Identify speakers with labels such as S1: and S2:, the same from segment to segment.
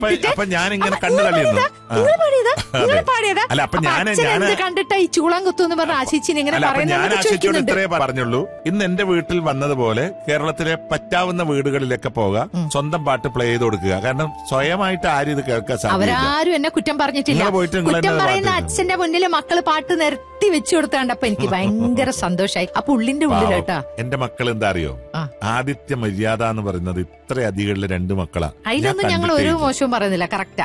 S1: അപ്പൊ അപ്പൊ ഞാൻ ഇങ്ങനെ
S2: അപ്പൊ
S1: കണ്ണു
S2: നിങ്ങൾ
S1: തള്ളിയിരുന്നു
S2: പാടിയതാ? നിങ്ങൾ പാടിയതാ നിങ്ങൾ
S1: അതെ.
S2: പാടിയതാ
S1: അല്ല അപ്പൊ ഞാൻ
S2: അച്ഛൻ
S1: ഞാൻ
S2: എന്ത് കണ്ടിട്ടാ ഈ ചൂളം കുത്തുന്ന് പറഞ്ഞ ആശിച്ചിന് ഇങ്ങനെ
S1: അല്ല അപ്പൊ ഞാൻ
S2: പറയുന്നത്
S1: ആശിച്ചോട്
S2: ചോദിക്കുന്നുണ്ട്
S1: ഇത്രേ പറഞ്ഞുള്ളൂ ഇന്ന് എന്റെ വീട്ടിൽ വന്നതുപോലെ കേരളത്തിലെ പറ്റാവുന്ന വീടുകളിലൊക്കെ പോകാം സ്വന്തം പാട്ട് പ്ലേ ചെയ്ത് കൊടുക്കുക കാരണം സ്വയമായിട്ട് ആരും ഇത് കേൾക്കാൻ സാധ്യത
S2: അവരാരും എന്നെ കുറ്റം പറഞ്ഞിട്ടില്ല
S1: നിങ്ങള് പോയിട്ട് നിങ്ങൾ
S2: കുറ്റം
S1: എന്നെ
S2: പറയുന്ന
S1: പാട്ട്
S2: അച്ഛന്റെ മുന്നിൽ മക്കള് പാട്ട് നിർത്തി വെച്ചു കൊടുത്താണ്ടപ്പോ എനിക്ക് ഭയങ്കര സന്തോഷായി അപ്പൊ ഉള്ളിന്റെ ഉള്ളിലേട്ടാ
S1: എന്റെ മക്കൾ എന്താ അറിയോ
S2: ആ.
S1: ആദിത്യ മര്യാദ എന്ന് പറയുന്നത് ഇത്ര അധികമുള്ള രണ്ട് മക്കളാ ഞാൻ
S2: അതിലൊന്നും ഞങ്ങൾ
S1: കണ്ടിട്ടേ
S2: ഒരു
S1: ഇല്ല.
S2: മോശവും പറയുന്നില്ല കറക്റ്റാ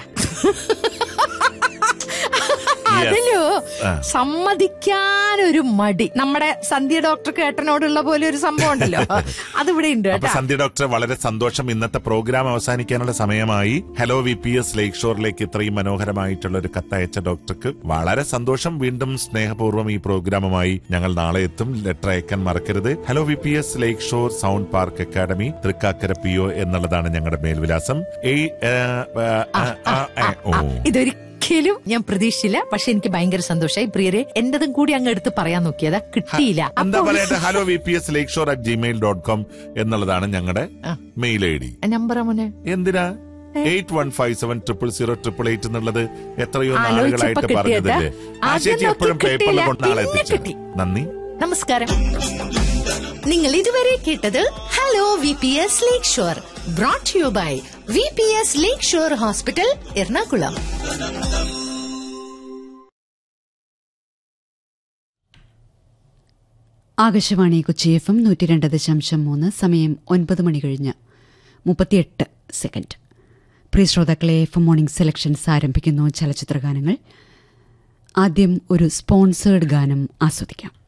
S2: അതിലോ
S1: ആ.
S2: സമ്മതിക്കാനൊരു മടി നമ്മുടെ സന്ധ്യ ഡോക്ടർ കേട്ടനോടുള്ള പോലെ ഒരു സംഭവം ഉണ്ടല്ലോ അതിവിടെ ഉണ്ട്
S1: അപ്പൊ
S2: കേട്ടാ
S1: സന്ധ്യ ഡോക്ടർ വളരെ സന്തോഷം ഇന്നത്തെ പ്രോഗ്രാം അവസാനിക്കാനുള്ള സമയമായി ഹലോ വി പി എസ് ലേക്ക് ഷോറിലേക്ക് ഇത്രയും മനോഹരമായിട്ടുള്ള ഒരു കത്തയച്ച ഡോക്ടർക്ക് വളരെ സന്തോഷം വീണ്ടും സ്നേഹപൂർവ്വം ഈ പ്രോഗ്രാമുമായി ഞങ്ങൾ നാളെ എത്തും ലെറ്റർ അയക്കാൻ മറക്കരുത് hello V P S Lakeshore sound park academy Thrikkakara P O എന്നുള്ളതാണ് ഞങ്ങളുടെ മേൽവിലാസം ഏയ്, ഏ, ഏ, ഏ, ഏ, ഏ, ഓ
S2: ഇതൊരിക്കലും ഞാൻ പ്രതീക്ഷിച്ചില്ല പക്ഷെ എനിക്ക് ഭയങ്കര സന്തോഷമായി പ്രിയരെ എന്റതും കൂടി അങ്ങ് എടുത്ത് പറയാൻ നോക്കിയതാ കിട്ടിയില്ല
S1: എന്താ
S2: അപ്പോൾ
S1: പറയട്ടെ hello V P S Lakeshore at Gmail dot com എന്നുള്ളതാണ് ഞങ്ങളുടെ
S2: ആ.
S1: മെയിൽ ഐ ഡി
S2: നമ്പർ മോനെ
S1: എന്തിനാ eight one five seven triple zero triple eight എന്നുള്ളത് എത്രയോ
S2: ആലോചിച്ചപ്പോ
S1: നാളുകളായിട്ട്
S2: കിട്ടിയതാ?
S1: പറഞ്ഞതല്ലേ ആ
S2: ആദ്യം
S1: ചേച്ചി
S2: നോക്കി
S1: എപ്പോഴും പേപ്പറിൽ
S2: കിട്ടിയില്ല,
S1: കൊണ്ടാളെ
S2: പിന്നെ
S1: എത്തിച്ചു
S2: കിട്ടി.
S1: നന്ദി
S2: നമസ്കാരം നിങ്ങൾ ഇതുവരെ കേട്ടത് hello V P S Lakeshore brought you by V P S Lakeshore hospital Ernakulam
S3: Akashvani Kochi F M നൂറ്റി രണ്ട് ദശാംശം മൂന്ന് സമയം ഒൻപത് മണി കഴിഞ്ഞ് മുപ്പത്തിയെട്ട് സെക്കൻഡ് പ്രിയ ശ്രോതാക്കളെ എഫ് എം മോർണിംഗ് സെലക്ഷൻസ് ആരംഭിക്കുന്നു ചലച്ചിത്ര ഗാനങ്ങൾ ആദ്യം ഒരു സ്പോൺസേഡ് ഗാനം ആസ്വദിക്കാം